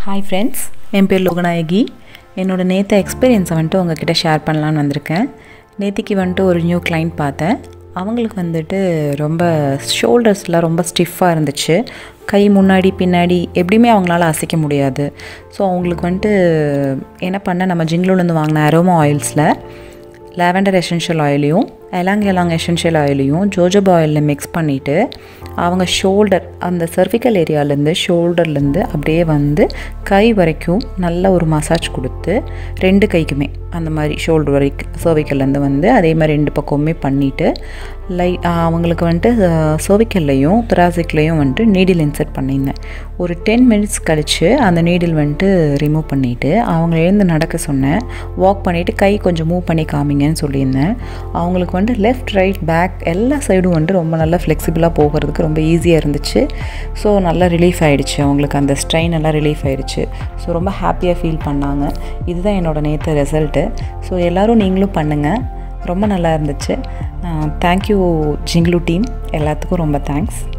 hi friends என் பேர் லோகநாயகி என்னோடய நேற்று எக்ஸ்பீரியன்ஸை வந்துட்டு உங்ககிட்ட ஷேர் பண்ணலான்னு வந்திருக்கேன் நேத்திக்கு வந்துட்டு ஒரு நியூ கிளைண்ட் பார்த்தேன் அவங்களுக்கு வந்துட்டு ரொம்ப ஷோல்டர்ஸ்லாம் ரொம்ப ஸ்டிஃபாக இருந்துச்சு கை முன்னாடி பின்னாடி எப்படியுமே அவங்களால அசைக்க முடியாது ஸோ அவங்களுக்கு வந்துட்டு என்ன பண்ண நம்ம ஜிங்லூலேருந்து வாங்கின அரோமா ஆயில்ஸில் லாவெண்டர் எசென்ஷியல் ஆயிலையும் எலாங் எலாங் எசென்ஷியல் ஆயிலையும் ஜோஜோப் ஆயிலில் மிக்ஸ் பண்ணிவிட்டு அவங்க ஷோல்டர் அந்த சர்விக்கல் ஏரியாலேருந்து ஷோல்டர்லேருந்து அப்படியே வந்து கை வரைக்கும் நல்ல ஒரு மசாஜ் கொடுத்து ரெண்டு கைக்குமே அந்த மாதிரி ஷோல்டர் வரைக்கும் சர்விக்கல்லேருந்து வந்து அதே மாதிரி ரெண்டு பக்கமுமே பண்ணிவிட்டு லை அவங்களுக்கு வந்துட்டு சர்விக்கல்லையும் துராசிக்லேயும் வந்துட்டு நீடில் இன்சர்ட் பண்ணியிருந்தேன் ஒரு டென் மினிட்ஸ் கழித்து அந்த நீடில் வந்துட்டு ரிமூவ் பண்ணிவிட்டு அவங்க எழுந்து நடக்க சொன்னேன் வாக் பண்ணிவிட்டு கை கொஞ்சம் மூவ் பண்ணி காமிங்கன்னு சொல்லியிருந்தேன் அவங்களுக்கு வந்துட்டு லெஃப்ட் ரைட் பேக் எல்லா சைடும் வந்துட்டு ரொம்ப நல்லா ஃப்ளெக்சிபிளாக போகிறதுக்கு ரொம்ப ஈஸியாக இருந்துச்சு ஸோ நல்லா ரிலீஃப் ஆகிடுச்சு அவங்களுக்கு அந்த ஸ்ட்ரெயின் எல்லாம் ரிலீஃப் ஆகிடுச்சு ஸோ ரொம்ப ஹாப்பியாக ஃபீல் பண்ணாங்க இதுதான் என்னோடய நேற்று ரிசல்ட்டு ஸோ எல்லோரும் நீங்களும் பண்ணுங்கள் ரொம்ப நல்லா இருந்துச்சு தேங்க்யூ ஜிங்லு டீம் எல்லாத்துக்கும் ரொம்ப தேங்க்ஸ்